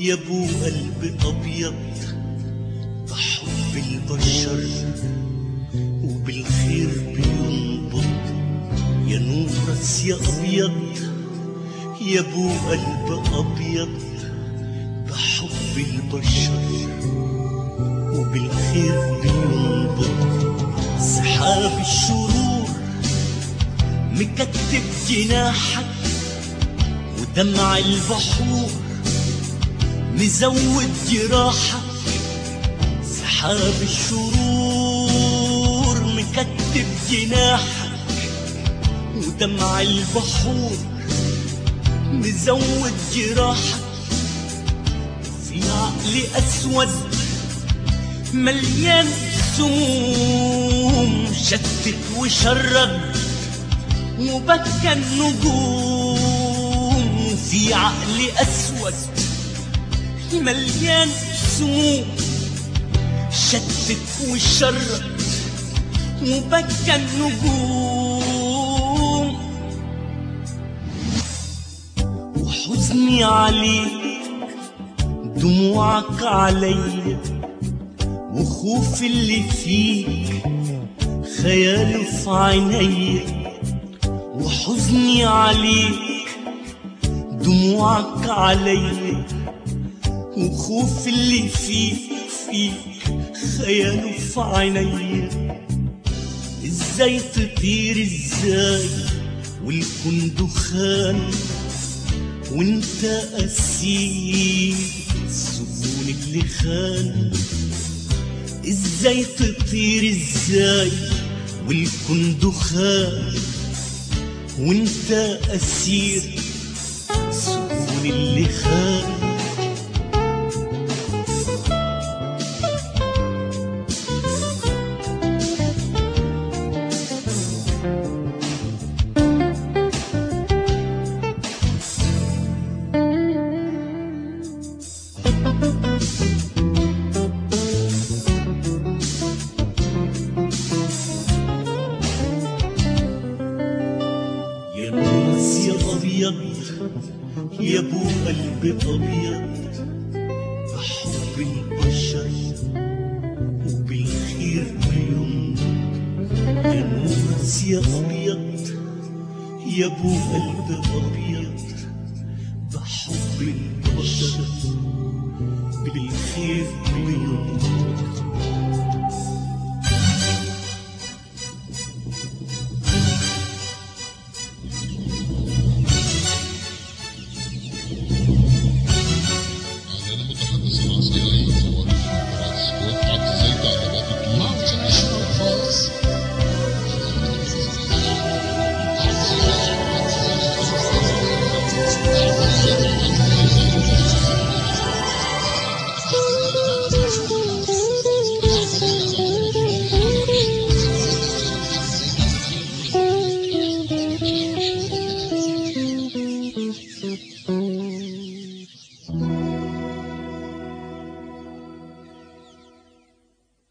يا ابو قلب ابيض بحب البشر وبالخير بينبض يا نور راس يا ابيض يا ابو قلب ابيض بحب البشر وبالخير بينبض سحاب الشرور مكتب جناحك ودمع البحور مزود جراحك سحاب الشرور مكتب جناحك ودمع البحور مزود جراحك في عقل أسود مليان سموم شتت وشرد وبكى النجوم في عقل أسود مليان سموم شتت وشرد وبكى النجوم وحزني عليك دموعك عليا وخوف اللي فيك خياله في عينيا وحزني عليك دموعك عليا وخوف اللي فيك فيك خياله في عينيا ازاي تطير ازاي والكون دخان وانت اسير سجون اللي خان ازاي تطير ازاي والكون دخان وانت اسير سجون اللي خان يا ناس يا ابيض يا ابو قلب ابيض بحب البشر وبالخير بيوم يا ناس يا ابيض يا ابو قلب ابيض بحب البشر بالخير بيوم